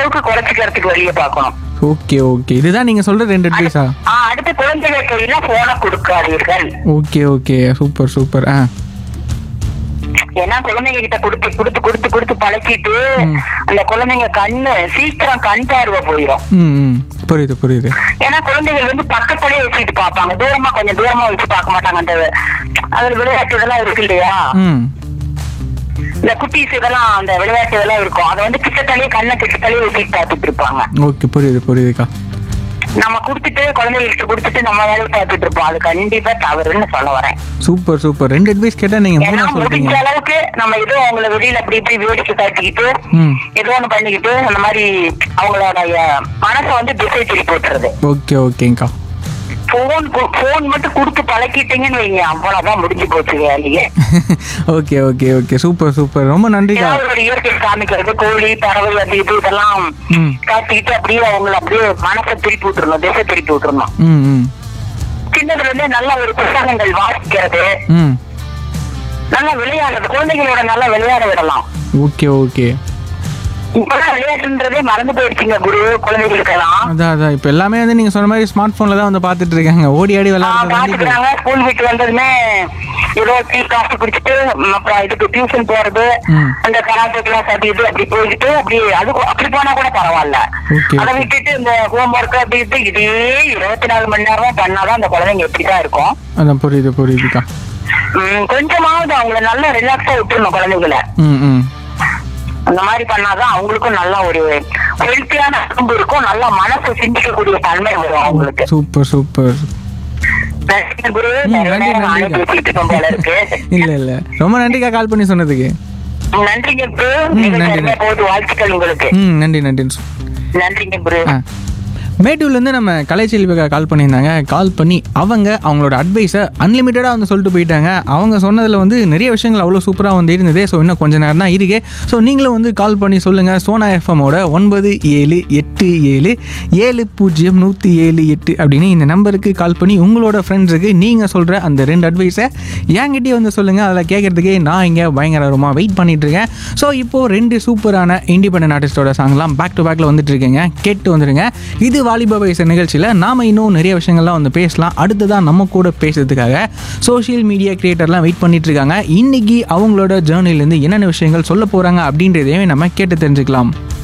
அளவுக்கு குறைச்சிக்கிறதுக்கு வழியை பார்க்கணும் ஓகே ஓகே இதுதான் நீங்க சொல்ற ரெண்டு அட்வைஸா ஆ, அடுத்து குழந்தைகள் கையில போனை கொடுக்காதீர்கள் ஓகே ஓகே சூப்பர் சூப்பர் ஆ ஏன்னா குழந்தைங்க கிட்ட கொடுத்து கொடுத்து கொடுத்து கொடுத்து பழக்கிட்டு அந்த குழந்தைங்க கண்ணு சீக்கிரம் கண் பார்வை போயிடும் ம் ம் புரியுது புரியுது ஏன்னா குழந்தைகள் வந்து பக்கத்துலயே வச்சுட்டு பார்ப்பாங்க தூரமா கொஞ்சம் தூரமா வச்சு பார்க்க மாட்டாங்க அந்த அதுல விளையாட்டு இதெல்லாம் இருக்கு இல்லையா ம் இந்த குட்டீஸ் இதெல்லாம் அந்த விளையாட்டு இதெல்லாம் இருக்கும் அதை வந்து கிட்டத்தலையே கண்ணை கிட்டத்தலையே வச்சுட்டு பார்த்துட்டு இருப்பாங்க ஓகே புரியுது புரியுதுக்கா நம்ம கொடுத்துட்டு குழந்தைகளுக்கு கொடுத்துட்டு நம்ம வேலையை பார்த்துட்டு இருப்போம் அது கண்டிப்பா தவறுன்னு சொல்ல வரேன் சூப்பர் சூப்பர் ரெண்டு அட்வைஸ் கேட்டா நீங்க ஏன்னா மூணா சொல்றீங்க முடிஞ்ச அளவுக்கு நம்ம ஏதோ அவங்கள வெளியில அப்படி இப்படி வேடிக்கை காட்டிக்கிட்டு ம் ஏதோ ஒண்ணு பண்ணிக்கிட்டு அந்த மாதிரி அவங்களோட மனசை வந்து திசை திருப்பி விட்டுறது ஓகே ஓகேங்கக்கா போன் போன் மட்டும் கொடுத்து பழக்கிட்டீங்கன்னு வைங்க அவ்வளவுதான் முடிஞ்சு போச்சு வேலையே okay okay okay super super ரொம்ப நன்றிக்கா ஏதாவது ஒரு இயற்கை காமிக்கிறது கோழி பறவை அது இது இதெல்லாம் ம் காட்டிக்கிட்டு அப்படியே அவங்கள அப்படியே மனசை திருப்பி விட்டுறணும் திசை திருப்பி விட்டுறணும் ம் ம் சின்னதுல இருந்தே நல்ல ஒரு புத்தகங்கள் வாசிக்கிறது ம் நல்லா விளையாடுறது குழந்தைகளோட நல்லா விளையாட விடலாம் ஓகே ஓகே இப்பெல்லாம் விளையாட்டுன்றதே மறந்து போயிடுச்சுங்க குரு குழந்தைகளுக்கெல்லாம் அதான் அதான் இப்போ எல்லாமே வந்து நீங்க சொன்ன மாதிரி ஸ்மார்ட் போன்ல தான் வந்து பார்த்துட்டு இருக்காங்க ஓடி ஆடி விளையாடுறது வந்து இப்போ பாத்துக்கிறாங்க ஸ்கூல் விட்டு வந்ததுமே ஏதோ டீ காஃபி குடிச்சிட்டு ம், அப்புறம் இதுக்கு டியூஷன் போறது ம். அந்த கராத்தே கிளாஸ் அது இது அப்படி போயிட்டு அப்படி அது கூட- அப்படி போனா கூட பரவாயில்ல Okay, அதை okay. விட்டுட்டு இந்த ஹோம் ஒர்க் அப்படி இது இதே இருபத்தி நாலு மணி நேரம் பண்ணாதான் அந்த குழந்தைங்க எப்படிதான் இருக்கும் அதான் புரியுது புரியுதுக்கா ம், கொஞ்சமாவது அவங்கள நல்லா ரிலாக்ஸா விட்டுருணும் குழந்தைகளை ம் ம் அந்த மாதிரி பண்ணாதான் அவங்களுக்கும் நல்ல ஒரு ஹெல்த்தியான உடம்பு இருக்கும் நல்லா மனசு சிந்திக்கக்கூடிய தன்மை வரும் அவங்களுக்கு சூப்பர் சூப்பர் நன்றி குரு ம், நிறைய நன்றி, நேரம் நானே நன்றிக்கா. பேசிட்டு இருக்கேன் போல இருக்கு இல்ல இல்ல ரொம்ப நன்றிக்கா கால் பண்ணி சொன்னதுக்கு நன்றிங்க குரு ம், நீங்க நன்றி, சரியா போகுது வாழ்த்துக்கள் உங்களுக்கு ம் நன்றி நன்றின்னு சொ- நன்றிங்க குரு ஆ மேட்டூர்லேருந்து நம்ம கலைச்செல்விக்கா கால் பண்ணியிருந்தாங்க கால் பண்ணி அவங்க அவங்களோட அட்வைஸை அன்லிமிட்டடாக வந்து சொல்லிட்டு போயிட்டாங்க அவங்க சொன்னதில் வந்து நிறைய விஷயங்கள் அவ்வளோ சூப்பராக வந்து இருந்தது ஸோ இன்னும் கொஞ்ச நேரம் தான் இருக்கு ஸோ நீங்களும் வந்து கால் பண்ணி சொல்லுங்கள் சோனா எஃப்எம்மோட ஒன்பது ஏழு எட்டு ஏழு ஏழு பூஜ்ஜியம் நூற்றி ஏழு எட்டு அப்படின்னு இந்த நம்பருக்கு கால் பண்ணி உங்களோட ஃப்ரெண்ட்ஸுக்கு நீங்கள் சொல்கிற அந்த ரெண்டு அட்வைஸை என்கிட்டயே வந்து சொல்லுங்கள் அதில் கேட்குறதுக்கே நான் இங்கே பயங்கரமாக வெயிட் பண்ணிட்டு இருக்கேன் ஸோ இப்போது ரெண்டு சூப்பரான இண்டிபெண்டன்ட் ஆர்டிஸ்டோட சாங்லாம் பேக் டு பேக்கில் வந்துட்டு இருக்கீங்க கேட்டு வந்துருங்க இது வாலிபா வயசு நிகழ்ச்சியில் நாம் இன்னும் நிறைய விஷயங்கள்லாம் வந்து பேசலாம் அடுத்ததான் நம்ம கூட பேசுறதுக்காக சோஷியல் மீடியா கிரியேட்டர்லாம் வெயிட் பண்ணிட்டு இருக்காங்க இன்னைக்கு அவங்களோட ஜேர்னிலேருந்து என்னென்ன விஷயங்கள் சொல்ல போகிறாங்க அப்படின்றதையும் நம்ம கேட்டு தெரிஞ்சுக்கலாம்